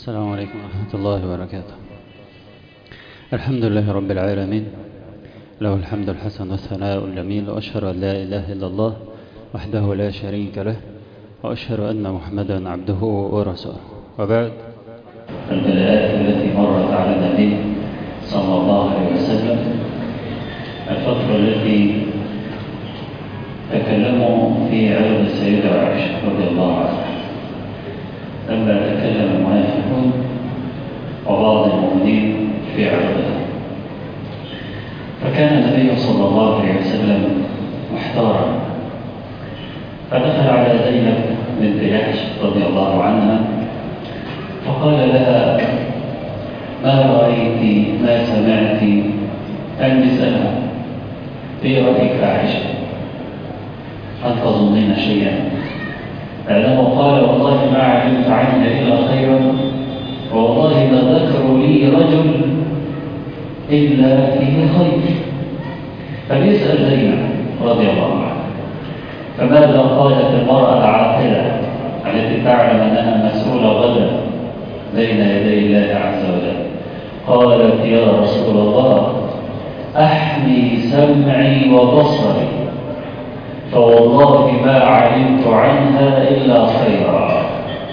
السلام عليكم ورحمة الله وبركاته الحمد لله رب العالمين له الحمد الحسن والثناء الجميل وأشهد أن لا إله إلا الله وحده لا شريك له وأشهد أن محمدا عبده ورسوله وبعد البلاءات التي مرت على النبي صلى الله عليه وسلم الفترة التي تكلموا في عرض السيدة عائشة رضي الله عنها لما تكلم المنافقون وبعض المؤمنين في عرضها فكان النبي صلى الله عليه وسلم محتارا فدخل على زينب بنت جحش رضي الله عنها فقال لها ما رأيت ما سمعت أن بسألها في رأيك عائشة هل تظنين شيئا لأنه قال والله ما علمت عنها إلا خيرا والله ما ذكر لي رجل إلا فيه خير فبيسأل زينب رضي الله عنها فماذا قالت المرأة العاقلة التي تعلم أنها مسؤولة غدا بين يدي الله عز وجل قالت يا رسول الله أحمي سمعي وبصري فوالله ما علمت عنها إلا خيرا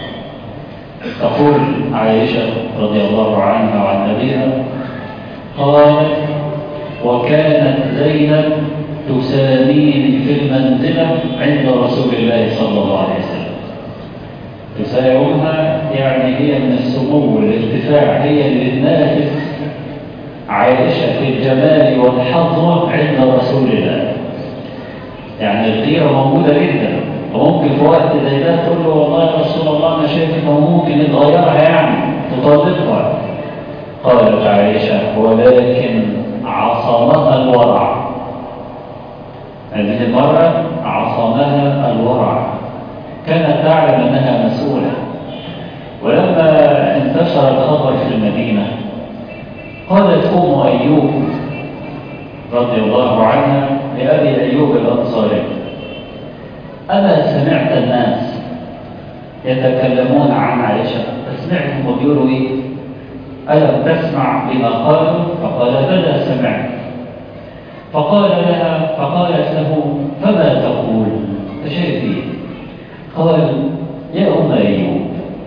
تقول عائشة رضي الله عنها وعن أبيها قالت وكانت زينب تساميني في المنزلة عند رسول الله صلى الله عليه وسلم تساومها يعني هي من السمو والارتفاع هي اللي تنافس عائشة في الجمال والحظوة عند رسول الله يعني الغيرة موجودة جدا وممكن في وقت زي ده تقول له والله يا رسول الله أنا شايف إنه ممكن نتغيرها يعني تطلقها قالت عائشة ولكن عصمها الورع هذه المرأة عصمها الورع كانت تعلم أنها مسؤولة ولما انتشر الخبر في المدينة قالت أم أيوب رضي الله عنها لأبي أيوب الأنصاري أما سمعت الناس يتكلمون عن عائشة فسمعتهم وبيقولوا إيه ألم تسمع بما قالوا فقال بلى سمعت فقال لها فقالت له فما تقول شايف ايه قال يا أم أيوب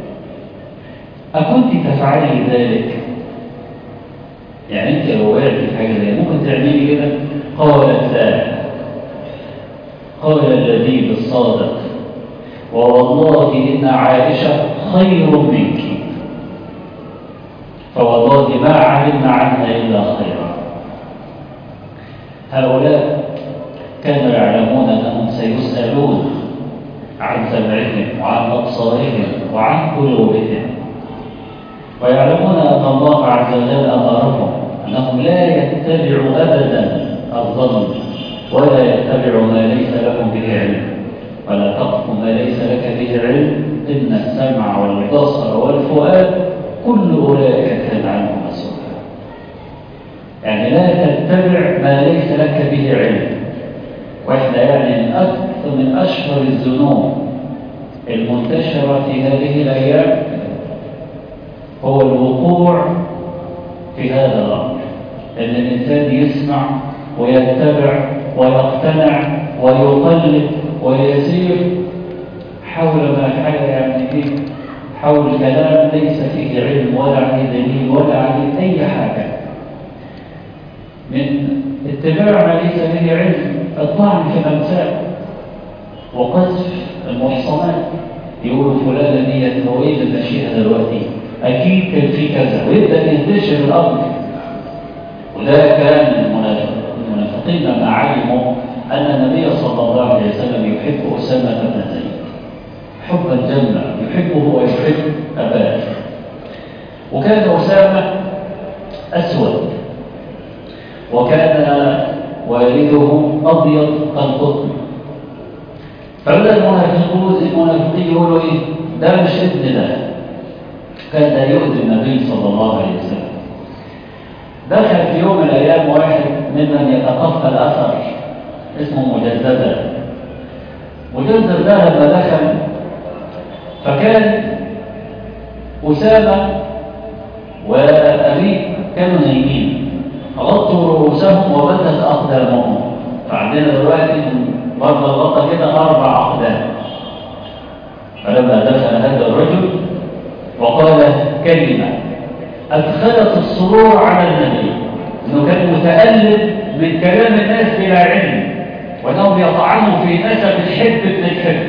أكنت تفعلي ذلك يعني أنت لو وقعت في حاجة زي ممكن تعملي كده قالت لا قال الذي بالصادق ووالله إن عائشة خير منك فوالله ما علمنا عنها إلا خيرا هؤلاء كانوا يعلمون أنهم سيسألون عن سمعهم وعن أبصارهم وعن قلوبهم ويعلمون أن الله عز وجل أمرهم أنهم لا يتبعوا أبدا الظن ولا يتبعوا ما ليس لهم به علم ولا تقف ما ليس لك به علم إن السمع والبصر والفؤاد كل أولئك كان عنه مسؤولا يعني لا تتبع ما ليس لك به علم واحنا يعني من أكثر من أشهر الذنوب المنتشرة في هذه الأيام هو الوقوع في هذا الأمر أن الإنسان يسمع ويتبع ويقتنع ويقلد ويسير حول ما حاجة يعني إيه حول كلام ليس فيه علم ولا عليه دليل ولا عليه أي حاجة من اتباع ما ليس به علم الطعن في الأمثال وقذف المحصنات يقولوا فلانة ديت هو ايه اللي ماشيها دلوقتي اكيد كان في كذا ويبدا ينتشر الامر وده كان المنافقين لما علموا ان النبي صلى الله عليه وسلم يحب اسامه بن زيد حبا جما يحبه ويحب اباه وكان اسامه اسود وكان والده ابيض كالقطن فبدا المنافقون المنافقين يقولوا ايه ده مش ابن ده كان ده يؤذي النبي صلى الله عليه وسلم دخل في يوم من الايام واحد ممن يتقفى الاثر اسمه مجددا مجدد ده لما دخل فكان أسامة وأبيه كانوا نايمين غطوا رؤوسهم وبدت أقدامهم فعندنا دلوقتي برضه الغطا كده أربع أقدام فلما دخل هذا الرجل وقال كلمة أدخلت السرور على النبي أنه كان متألم من كلام الناس بلا علم وأنهم يطعنوا في نسب الحب ابن الحب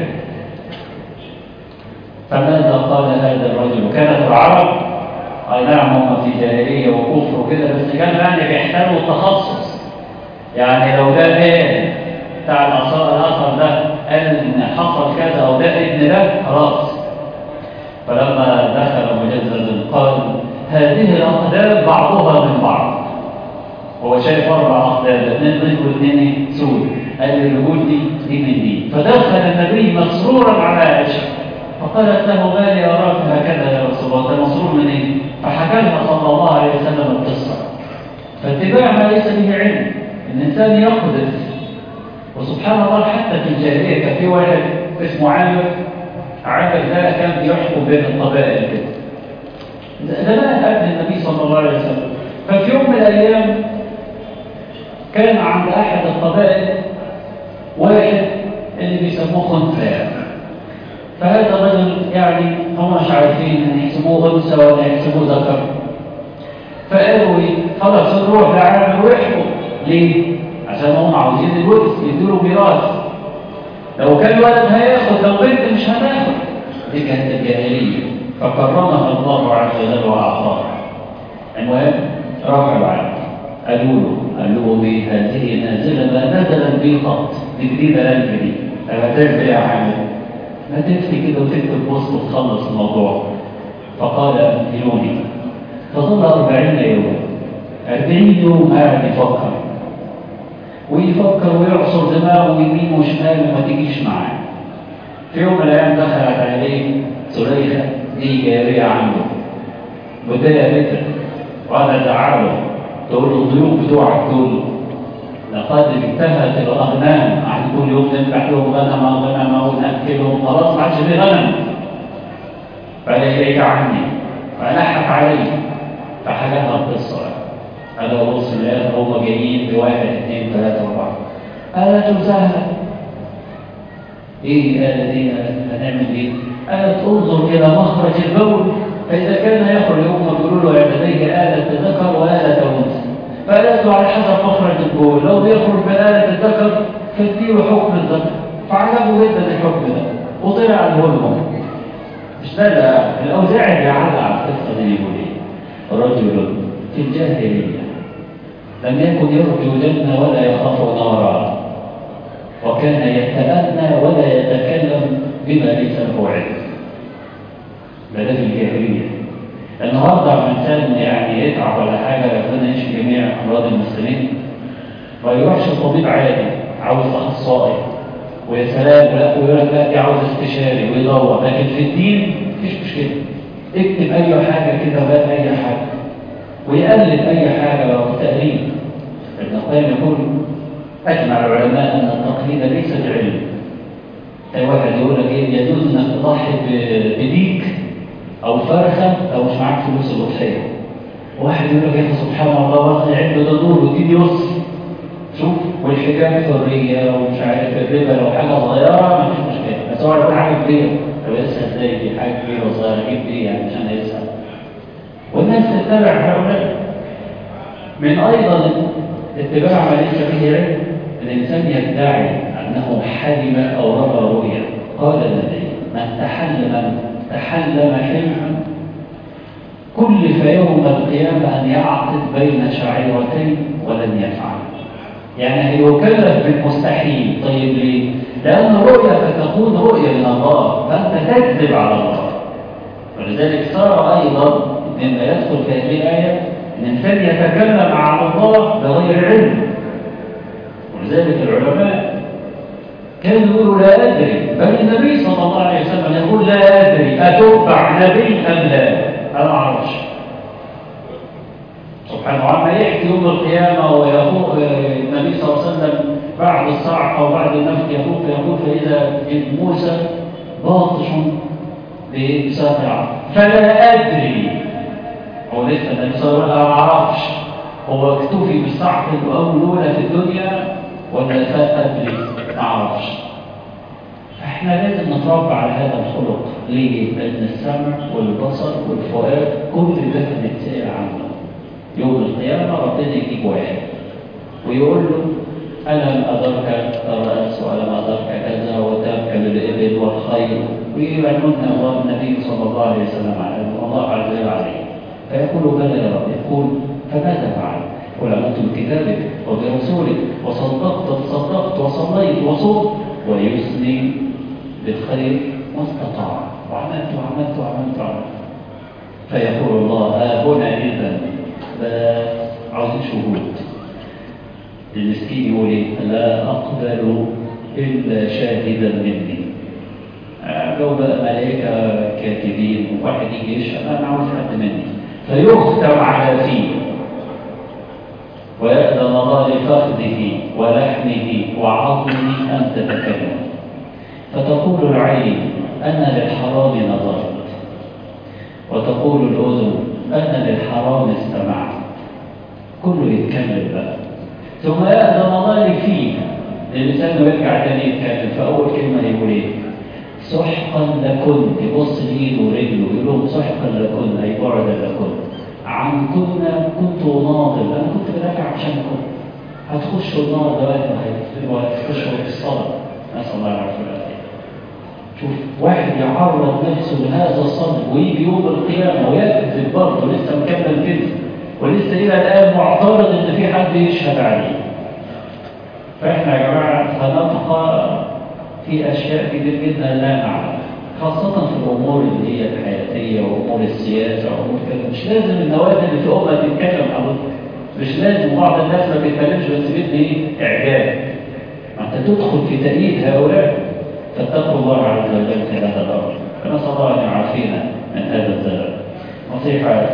فماذا قال هذا الرجل كانت العرب أي نعم هم في جاهلية وكفر وكده بس كانوا يعني بيحترموا التخصص يعني لو ده ايه بتاع الأثر الأثر ده قال إن حصل كذا أو ده ابن ده خلاص فلما دخل مجزز قال هذه الأقدام بعضها من بعض هو شايف أربع أقدام اثنين بيض واثنين سود قال الرجول دي دي من دي فدخل النبي مسرورا على عائشة فقالت له ما لي أراك هكذا يا رسول الله أنت مسرور من إيه؟ فحكى لها صلى الله عليه وسلم القصة فاتباع ما ليس به علم الإنسان يقذف وسبحان الله حتى في الجاهلية كان في واحد اسمه عامر عامر ده كان بيحكم بين القبائل كده زمان قبل النبي صلى الله عليه وسلم ففي يوم من الأيام كان عند أحد القبائل واحد اللي بيسموه خنثى فهذا الرجل يعني هم مش عارفين ان يحسبوه انثى ولا يحسبوه ذكر فقالوا ايه خلاص نروح لعالم ويحكم ليه؟ عشان هم عاوزين الورث يدوا ميراث لو كان ولد هياخد لو بنت مش هتاخد دي كانت الجاهليه فكرمها الله عز وجل واعطاها المهم رفعوا عنه قالوا له قالوا له ايه هذه نازله ما نزلت به قط دي جديده الالف دي طب هتعمل ايه يا عامل؟ ما تفتي كده وتكتب بوست وتخلص الموضوع فقال أمثلوني فظل أربعين يوما أربعين يوم قاعد يفكر ويفكر ويعصر دماغه يمين وشمال وما تجيش معاه في يوم من الأيام دخلت عليه سليخة دي جارية عنده بداية متر وأنا زعله تقول له الضيوف بتوعك دول لقد انتهت الأغنام عن كل يوم نذبح لهم غنم غنم ونأكلهم خلاص ما عادش في غنم فلا إليك عني فلحق عليه فحكى لها القصة أنا ببص لقيت هم جايين بواحد اثنين ثلاثة أربعة قالت سهلة إيه قالت إيه هنعمل إيه؟ قالت انظر إلى مخرج البول فإذا كان يخرج هم بيقولوا له لديك آلة ذكر وآلة أنثى فقالت على حسب مخرج البول لو بيخرج بآلة الذكر فاديله حكم الذكر فعجبه جدا الحكم ده وطلع الهرمون مش ده الأوزاعي بيعلق على القصة دي يقول إيه؟ رجل في الجاهلية لم يكن يرجو جنة ولا يخاف نارا وكان يتأنى ولا يتكلم بما ليس له علم ده ده في الجاهلية النهارده لما انسان يعني يتعب ولا حاجه ربنا يشفي جميع امراض المسلمين ما يروحش الطبيب عادي عاوز اخصائي ويا سلام ولا ويقول لك لا دي عاوز استشاري ويدور لكن في الدين مفيش مشكله اكتب اي حاجه كده وهات اي حاجه ويقلد اي حاجه لو تقليد ابن القيم يقول اجمع العلماء ان التقليد ليس بعلم اي واحد يقول لك ايه يجوز انك تضحي بديك او فرخه لو مش معاك فلوس الاضحيه واحد يقول لك يا سبحان الله واخد عنده ده دور وتدي يص شوف والحجاب حريه ومش عارف الربا لو حاجه صغيره ما فيش مشكله بس هو يقول حاجه كبيره طب يسال ازاي دي حاجه كبيره وصغيره اجيب ايه يعني عشان يسال والناس تتبع هؤلاء من ايضا اتباع ما ليس به علم الانسان يدعي انه حلم او راى رؤيا قال النبي من تحلم تحلم حلما كلف يوم القيامة أن يعقد بين شعيرتين ولن يفعل يعني هيكلف بالمستحيل طيب ليه؟ لأن الرؤيا فتكون رؤيا من الله فأنت تكذب على الله ولذلك صار أيضا مما يدخل في هذه الآية أن الإنسان يتكلم على الله بغير علم ولذلك العلماء كانوا يقولوا لا أدري بل النبي صلى الله عليه وسلم يقول لا أدري أتبع نبي أم لا أنا ما أعرفش سبحان الله عما يحكي يوم القيامة ويقول النبي صلى الله عليه وسلم بعد الصعق أو بعد النفخ يقول يقول فإذا موسى باطش بساطع فلا أدري هو لسه النبي صلى الله عليه وسلم ما اعرفش هو اكتفي بالساعة الأولى في الدنيا ولا فات أدري ما اعرفش فاحنا لازم نتربى على هذا الخلق ليه؟ لأن السمع والبصر والفؤاد كل ده بنتسأل عنه يوم القيامة ربنا يجيب واحد ويقول له ألم أدرك الرأس وألم أدرك كذا وترك للإبل والخير ويعلمنا الله النبي صلى الله عليه وسلم عليه الله عز وجل عليه فيقول بلى يا رب يقول فماذا فعل؟ قل آمنت بكتابك وبرسولك وصدقت وتصدقت وصليت وصمت ويثني بالخير ما استطاع وعملت وعملت وعملت وعملت فيقول الله ها هنا إذا عاوزين شهود المسكين يقول ايه لا أقبل إلا شاهدا مني لو بقى ملائكة كاتبين وواحد يجي يشهد أنا عاوز حد مني فيختم على فيه ويأذن الله لفخذه ولحمه وعظمه أن تتكلم فتقول العين أنا للحرام نظرت وتقول الأذن أنا للحرام استمعت كله يتكلم بقى ثم يأذن الله فيه الإنسان يرجع تاني يتكلم فأول كلمة يقول إيه سحقا لكن يبص لإيده ورجله يقول لهم سحقا لكن أي بعدا لكن عن كنا كنت ناضل أنا كنت براجع عشانكم هتخشوا النار ده وهتخشوا في الصلاة نسأل الله العافية والعافية شوف واحد يعرض نفسه لهذا الصدر ويجي يوم القيامة ويكذب برضه لسه مكمل كذب ولسه إلى الآن معترض إن في حد يشهد عليه فإحنا يا جماعة هنبقى في أشياء كتير جدا لا نعلم خاصة في الأمور اللي هي الحياتية وأمور السياسة وأمور كده مش لازم النوادي اللي في أمة تتكلم حضرتك مش لازم بعض الناس ما بيتكلمش بس بيدي إيه إعجاب ما أنت تدخل في تأييد هؤلاء فاتقوا الله عز وجل في هذا الأمر فنسأل الله أن يعافينا من هذا الزلل نصيحة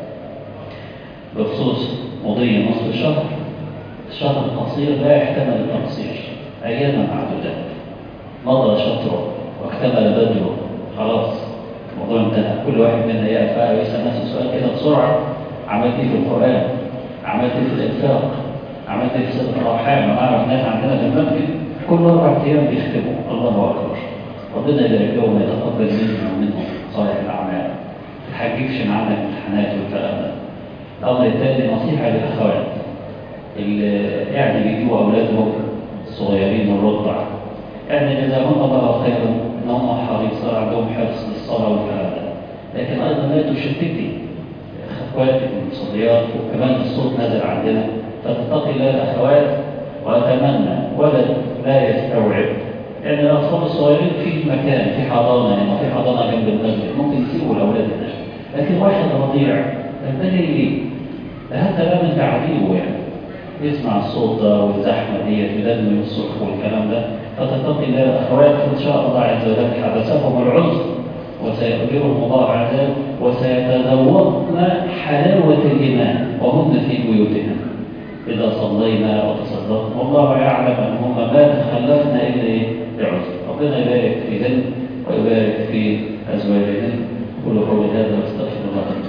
بخصوص مضي نصف الشهر الشهر القصير لا يحتمل التقصير أياما معدودات مضى شطره واكتمل بدره خلاص الموضوع انتهى كل واحد منا يقف ويسأل نفسه سؤال كده بسرعة عملت ايه في القرآن عملت ايه في الإنفاق عملت ايه في صدق الأرحام أنا أعرف ناس عندنا في المسجد كل أربع أيام بيختموا الله أكبر ربنا يبارك لهم ويتقبل منهم ومنهم صالح الأعمال ما تحجبش معانا الامتحانات والكلام ده الأمر الثاني نصيحة للأخوات اللي يعني بيجوا أولادهم الصغيرين الرضع يعني جزاهم الله خيرا ان هم حريصين عندهم حرص للصلاه والكلام ده لكن ايضا لا تشتتي اخواتك المصليات وكمان الصوت نازل عندنا فتتقي الله الاخوات واتمنى ولد لا يستوعب يعني الاطفال الصغيرين في مكان في حضانه يعني في حضانه جنب المسجد ممكن يسيبوا الاولاد هناك لكن واحد رضيع ده ليه؟ ده هذا بقى من تعذيبه يعني يسمع الصوت ده والزحمه ديت ولازم يصرخ والكلام ده فتتقي الله الأخوات إن شاء الله عز وجل حبسهم العذر وسيؤجرهم الله عز وجل وسيتذوقن حلاوة الإيمان وهن في بيوتهن إذا صلينا وتصدقنا والله يعلم أنهما ما تخلفنا إلا بعذر ربنا يبارك فيهن ويبارك في أزواجهن كل قول هذا واستغفر الله